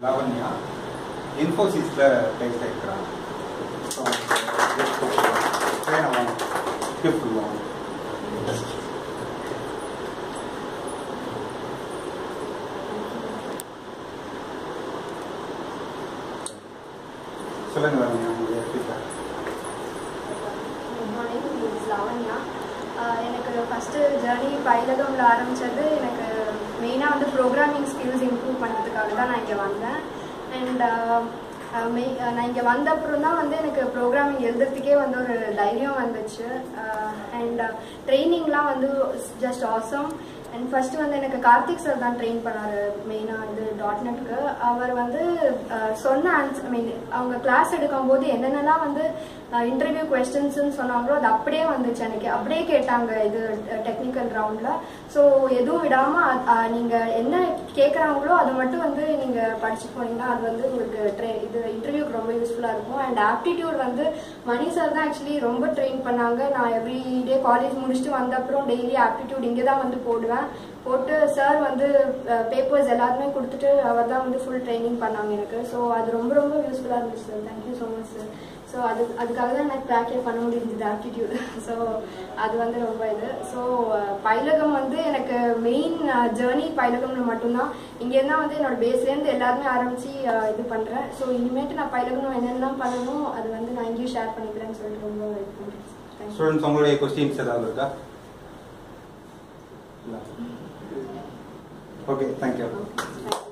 லாவண்யா இன்ஃபோசிஸில் பிளேஸ் ஆகிருக்கிறாங்க ஸோ வேணும் வாங்க கிஃப்ட் வாங்க சொல்லுங்க லாவண்யா உங்களுடைய feedback good morning is Lavanya ஆஹ் எனக்கு ஃபஸ்ட்டு ஜேர்னி பயிலகம்ல ஆரம்பித்தது எனக்கு மெயினாக வந்து ப்ரோக்ராமிங் ஸ்கில்ஸ் இம்ப்ரூவ் பண்ணுறதுக்காக தான் நான் இங்கே வந்தேன் அண்ட் மெய் நான் இங்கே வந்த அப்புறம் தான் வந்து எனக்கு ப்ரோக்ராமிங் எழுதுறதுக்கே வந்து ஒரு தைரியம் வந்துச்சு அண்ட் ட்ரைனிங்லாம் வந்து ஜஸ்ட் ஆசம் அண்ட் ஃபர்ஸ்ட் வந்து எனக்கு கார்த்திக் சார் தான் ட்ரெயின் பண்ணாரு மெயினாக இது டாட் நெட்க்கு அவர் வந்து அஹ், சொன்ன ஆன்சர் ஐ மீன் அவங்க கிளாஸ் எடுக்கும்போது என்னென்னலாம் வந்து இன்டர்வியூ கொஸ்டின்ஸ்னு சொன்னாங்களோ அது அப்படியே வந்துச்சு எனக்கு அப்படியே கேட்டாங்க இது டெக்னிக்கல் ரவுண்டில் ஸோ எதுவும் விடாமல் நீங்கள் என்ன கேட்குறாங்களோ அதை மட்டும் வந்து நீங்கள் படிச்சுட்டு போனீங்கன்னா அது வந்து உங்களுக்கு ட்ரெ இது இன்டர்வியூக்கு ரொம்ப யூஸ்ஃபுல்லாக இருக்கும் அண்ட் ஆப்டிடியூட் வந்து மணி சார் தான் ஆக்சுவலி ரொம்ப ட்ரெயின் பண்ணாங்க நான் எவ்ரி டே காலேஜ் முடிச்சுட்டு வந்த அப்புறம் டெய்லி ஆப்டிடியூட் இங்கே தான் வந்து போடுவேன் போட்டு சார் வந்து பேப்பர்ஸ் எல்லாருமே கொடுத்துட்டு அவர் தான் வந்து ஃபுல் ட்ரைனிங் பண்ணாங்க எனக்கு ஸோ அது ரொம்ப ரொம்ப யூஸ்ஃபுல்லாக இருந்துச்சு sir thank you so much sir so அது அதுக்காக தான் எனக்கு ப்ராக்டிஸ் பண்ண முடிஞ்சது ஆப்டிடியூட் ஸோ அது வந்து ரொம்ப இது ஸோ பயிலகம் வந்து எனக்கு மெயின் ஜேர்னி பயிலகம்ல மட்டும்தான் இங்கேருந்து வந்து என்னோட பேஸ்லேருந்து எல்லாருமே ஆரம்பிச்சு அஹ், இது பண்ணுறேன் ஸோ இனிமேட்டு நான் பயிலகம் என்னென்னலாம் பண்ணணும் அது வந்து நான் இங்கேயும் ஷேர் பண்ணிக்கிறேன்னு சொல்லிட்டு ரொம்ப இது பண்ணுறேன் தேங்க்யூ ஸ்டூடெண்ட்ஸ் உங்களுடைய கொஸ்டின்ஸ் ஏதாவது இருக்கா ஓகே தேங்க்யூ Thank you.